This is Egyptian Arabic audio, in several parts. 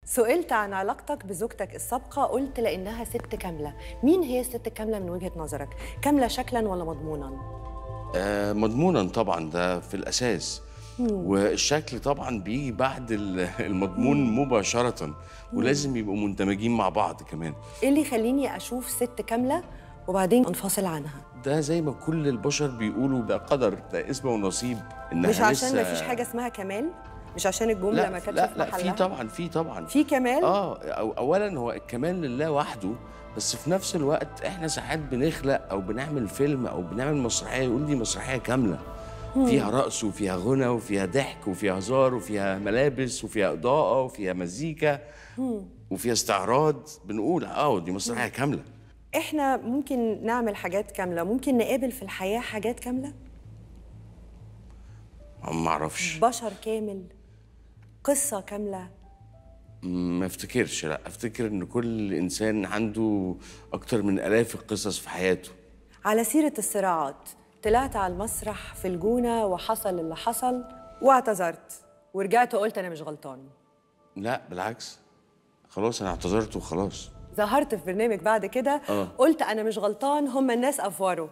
سئلت عن علاقتك بزوجتك السابقة قلت لأنها ست كاملة مين هي الست الكاملة من وجهة نظرك؟ كاملة شكلا ولا مضمونا؟ آه مضمونا طبعا ده في الاساس والشكل طبعا بيجي بعد ال- المضمون مباشره ولازم يبقوا مندمجين مع بعض كمان إيه اللي يخليني أشوف ست كاملة وبعدين أنفصل عنها؟ ده زي ما كل البشر بيقولوا ده قدر ده اسمه ونصيب انها مش عشان لسه- ما فيش حاجة اسمها كمال؟ مش عشان الجملة لا ما كانتش لا في لا في محلها؟ طبعا في طبعا في كمال؟ اه أو اولا هو الكمال لله وحده بس في نفس الوقت احنا ساعات بنخلق او بنعمل فيلم او بنعمل مسرحيه يقول دي مسرحيه كامله فيها رقص وفيها غنى وفيها ضحك وفيها هزار وفيها ملابس وفيها اضاءه وفيها مزيكا وفيها استعراض بنقول اه دي مسرحيه كامله إحنا ممكن نعمل حاجات كاملة ممكن نقابل في الحياة حاجات كاملة؟ ما اعرفش بشر كامل قصة كاملة ما افتكرش لا افتكر ان كل انسان عنده اكتر من الاف القصص في حياته على سيرة الصراعات طلعت على المسرح في الجونة وحصل اللي حصل واعتذرت ورجعت وقلت أنا مش غلطان لا بالعكس خلاص انا اعتذرت وخلاص ظهرت في برنامج بعد كده آه. قلت أنا مش غلطان هم الناس أفوروا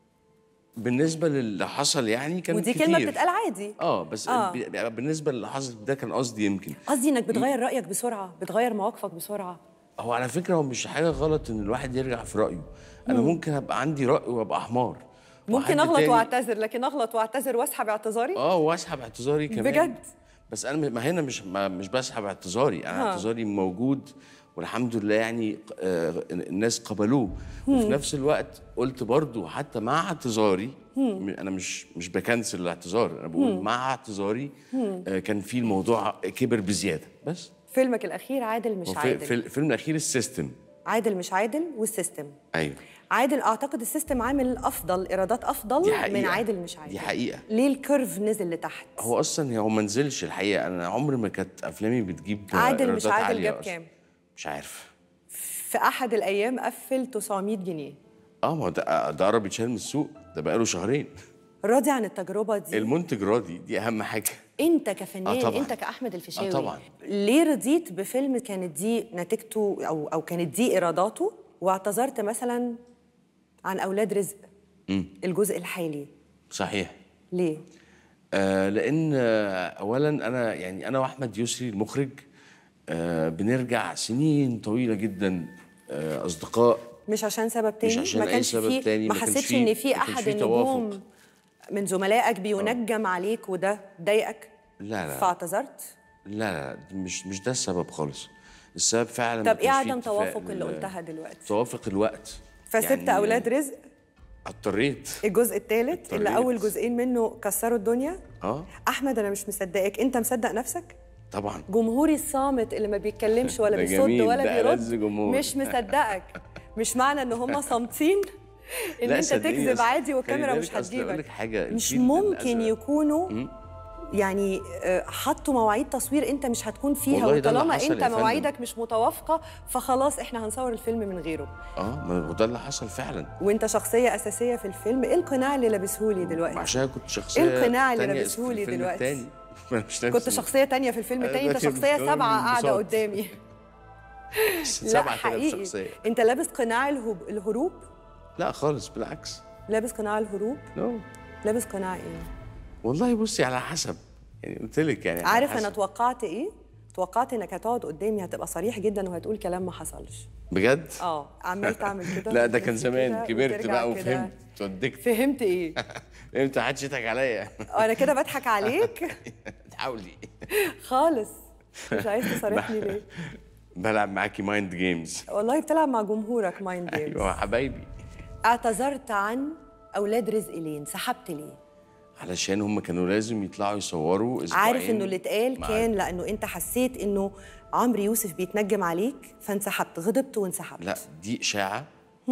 بالنسبه للي حصل يعني كان ودي كتير. كلمة بتتقال عادي اه بس آه. آه. بالنسبه للي حصل ده كان قصدي يمكن قصدي إنك بتغير رأيك بسرعة بتغير مواقفك بسرعة هو على فكره هو مش حاجه غلط ان الواحد يرجع في رايه انا ممكن ابقى عندي راي وابقى حمار ممكن وحد أغلط تاني- واعتذر لكن أغلط واعتذر وأسحب اعتذاري اه واسحب اعتذاري كمان بجد؟ بس انا ما هنا مش ما مش بسحب اعتذاري انا ها. اعتذاري موجود والحمد لله يعني آه الناس قبلوه وفي نفس الوقت قلت برضو حتى مع اعتذاري م- انا مش مش بكنسل الاعتذار انا بقول مع اعتذاري آه كان في الموضوع كبر بزياده بس فيلمك الأخير عادل مش وفي عادل في الفيلم الاخير السيستم عادل مش عادل والسيستم ايوه عادل اعتقد السيستم عامل افضل ايرادات افضل دي حقيقة. من عادل مش عادل دي حقيقة. ليه الكيرف نزل لتحت هو اصلا هو ما نزلش الحقيقه انا عمري ما كانت افلامي بتجيب عادل مش إيرادات عادل عالية جاب أصلاً. كام؟ مش عارف في احد الايام قفل 900 جنيه اه ما هو ده ده قرب يتشال من السوق ده بقاله شهرين راضي عن التجربه دي المنتج راضي دي اهم حاجه انت كفنان آه طبعاً. انت كاحمد الفيشاوي آه طبعاً. ليه رضيت بفيلم كانت دي نتيجته او او كانت دي ايراداته واعتذرت مثلا عن اولاد رزق الجزء الحالي صحيح ليه آه لان آه اولا انا يعني انا واحمد يسري المخرج آه بنرجع سنين طويله جدا آه اصدقاء مش عشان سبب تاني عشان ما أي كانش سبب فيه تاني، ما ما كانش حسيتش فيه- ان في ما كانش احد فيه النجوم توافق. من زملائك بينجم عليك وده ضايقك لا لا فاعتذرت لا لا مش مش ده السبب خالص السبب فعلا طب ما ايه كانش فيه عدم اتفاق توافق اللي لل- قلتها دلوقتي توافق الوقت فسبت يعني اولاد رزق اضطريت الجزء الثالث اللي اضطريت. اول جزئين منه كسروا الدنيا اه احمد انا مش مصدقك انت مصدق نفسك طبعا جمهوري الصامت اللي ما بيتكلمش ولا ده بيصد جميل، ولا ده بيرد ألذ جمهور. مش مصدقك مش معنى ان هم صامتين ان لا انت صدقيني، تكذب أصل- عادي خلي والكاميرا بالك مش أصل أقول لك هتجيبك حاجة، مش الجيل ممكن للأسف- يكونوا يعني آه، حطوا مواعيد تصوير انت مش هتكون فيها والله ده اللي وطالما حصل انت يا فندم. مواعيدك مش متوافقه فخلاص احنا هنصور الفيلم من غيره اه ما هو ده اللي حصل فعلا وانت شخصيه اساسيه في الفيلم ايه القناع اللي لابسهولي دلوقتي عشان كنت شخصيه إيه القناع اللي تانية لابسهولي في الفيلم دلوقتي؟ التاني. أنا مش نفس كنت شخصيه تانية في الفيلم أنا التاني انت دلوقتي شخصيه بتكون سبعه قاعده انبساط. قدامي لا سبعة كده حقيقي بشخصيه انت لابس قناع الهب- الهروب لا خالص بالعكس لابس قناع الهروب نو لابس قناع ايه والله بصي على حسب يعني قلت لك يعني على عارف انا حسب. توقعت ايه توقعت انك هتقعد قدامي هتبقى صريح جدا وهتقول كلام ما حصلش بجد اه عمال تعمل كده لا ده كان وتلف زمان كده كبرت وترجع بقى كده. وفهمت اتودكت فهمت ايه انت محدش يضحك عليا انا كده بضحك عليك تحاولي خالص مش عايز تصارحني ليه بلعب معاكي مايند جيمز والله بتلعب مع جمهورك مايند جيمز ايوه حبايبي اعتذرت عن اولاد رزق ليه انسحبت ليه علشان هم كانوا لازم يطلعوا يصوروا اسبوعين عارف انه اللي اتقال مع- كان لانه انت حسيت انه عمرو يوسف بيتنجم عليك فانسحبت غضبت وانسحبت لا دي اشاعه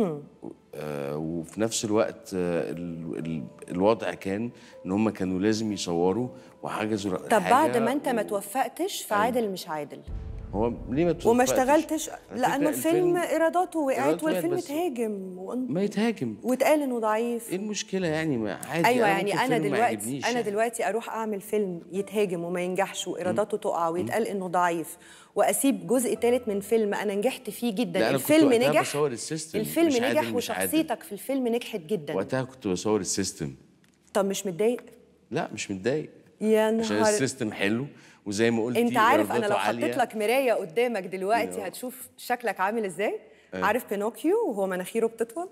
آه وفي نفس الوقت آه ال ال الوضع كان ان هم كانوا لازم يصوروا وحجزوا طب بعد حاجة ما انت ما و- توفقتش فعادل مش عادل هو ليه ما وما توفقتش؟ اشتغلتش على لانه فكرة الفيلم ايراداته وقعت إيراداته وقعت والفيلم بس- اتهاجم وان- ما يتهاجم واتقال انه ضعيف ايه المشكله يعني ما عادي ايوه أنا يعني ممكن انا فيلم ما دلوقتي يعجبنيش انا يعني. دلوقتي اروح اعمل فيلم يتهاجم وما ينجحش وايراداته تقع ويتقال انه ضعيف واسيب جزء ثالث من فيلم انا نجحت فيه جدا لا، أنا كنت الفيلم وقتها نجح بصور السيستم، الفيلم مش نجح عادل، مش عادل. وشخصيتك في الفيلم نجحت جدا وقتها كنت بصور السيستم طب مش متضايق لا مش متضايق يا عشان نهار السيستم حلو وزي ما قلت انت عارف انا لو عالية. حطيت لك مرايه قدامك دلوقتي أيوه. هتشوف شكلك عامل ازاي عارف بينوكيو وهو مناخيره بتطول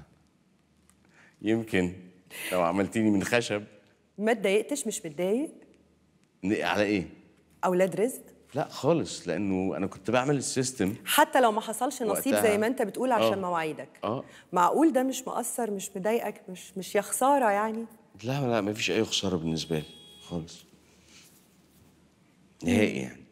يمكن لو عملتيني من خشب ما اتضايقتش مش متضايق ن- على ايه اولاد رزق لا خالص لانه انا كنت بعمل السيستم حتى لو ما حصلش نصيب وقتها. زي ما انت بتقول عشان آه. مواعيدك اه معقول ده مش مؤثر مش مضايقك مش مش يا خساره يعني لا لا ما فيش اي خساره بالنسبه لي خالص نهائي يعني